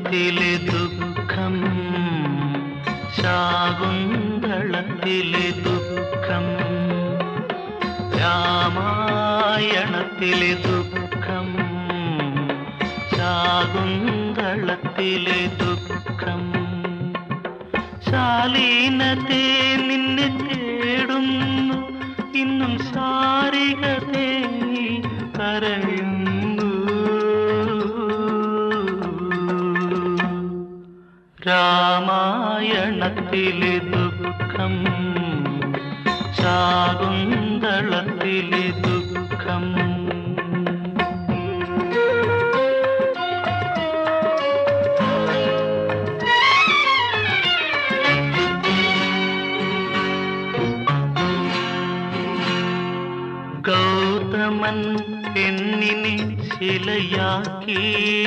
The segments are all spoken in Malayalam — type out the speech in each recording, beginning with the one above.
രാമായണത്തിലെ ദുഃഖം ശാകുന്തളത്തിലെ ദുഃഖം രാമായണത്തിലെ ദുഃഖം ശാകുന്തളത്തിലെ ദുഃഖം ശാലീനത്തെ നിന്നെ തേടുന്നു ഇന്നും സാരിക തേങ്ങി കരയുന്നു രാമായണത്തിലെ ദുഃഖം ശാകുന്തളത്തിലെ ദുഃഖം ഗൗതമൻ പെണ്ണിനെ ശിലയാക്കി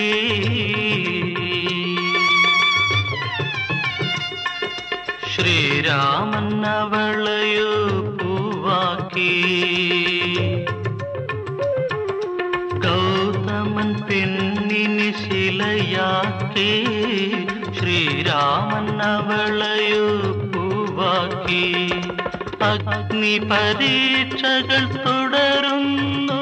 ശ്രീരാമൻ അവളയോ പൂവാക്കി ഗൗതമൻ പെണ്ണിനെ ശിലയാക്കി ശ്രീരാമൻ അവളയോ പൂവാക്കി അഗ്നി പരീക്ഷകൾ തുടരുന്നു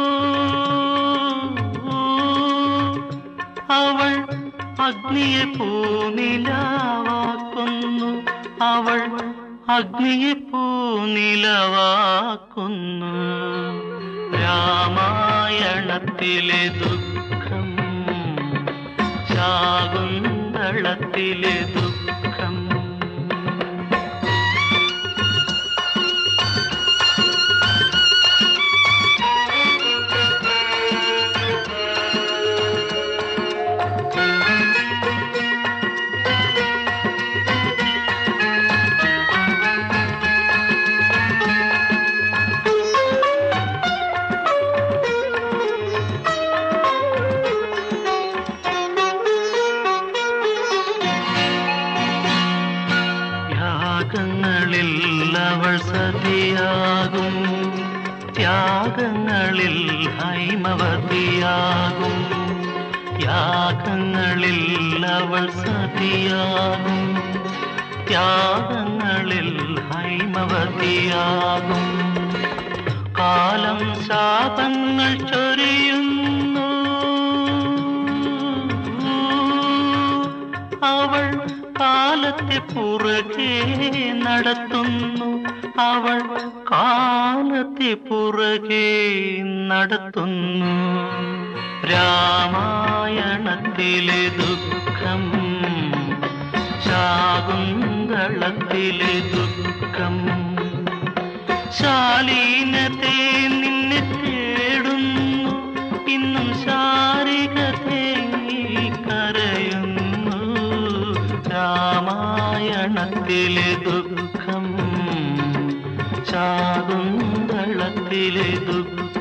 അവൾ അഗ്നിയെ പൂനിലാവാക്കുന്നു അവൾ അഗ്നിയെ പൂനിലവാക്കുന്നു രാമായണത്തിലെ ദുഃഖം ശാകുന്തളത്തിലെ ദുഃഖം യാഗങ്ങളിൽ അവൾ സതിയാകും ത്യാഗങ്ങളിൽ ഹൈമവതിയാകും യാഗങ്ങളിൽ അവൾ സതിയാകും ത്യാഗങ്ങളിൽ ഹൈമവതിയാകും കാലം ശാപങ്ങൾ ചൊരിയുന്നു അവൾ കാലത്തെ പുറകെ നടത്തുന്നു അവൾ കാലത്തെ പുറകെ നടത്തുന്നു രാമായണത്തിലെ ദുഃഖം ശാകുന്തളത്തിലെ ദുഃഖം ശാലീനത്തെ നിന്നെ തേടുന്നു ഇന്നും ശാരിക തേങ്ങി കരയുന്നു രാമായണത്തിലെ ദുഃഖം ശാകുന്തളത്തിലെ ദുഃഖം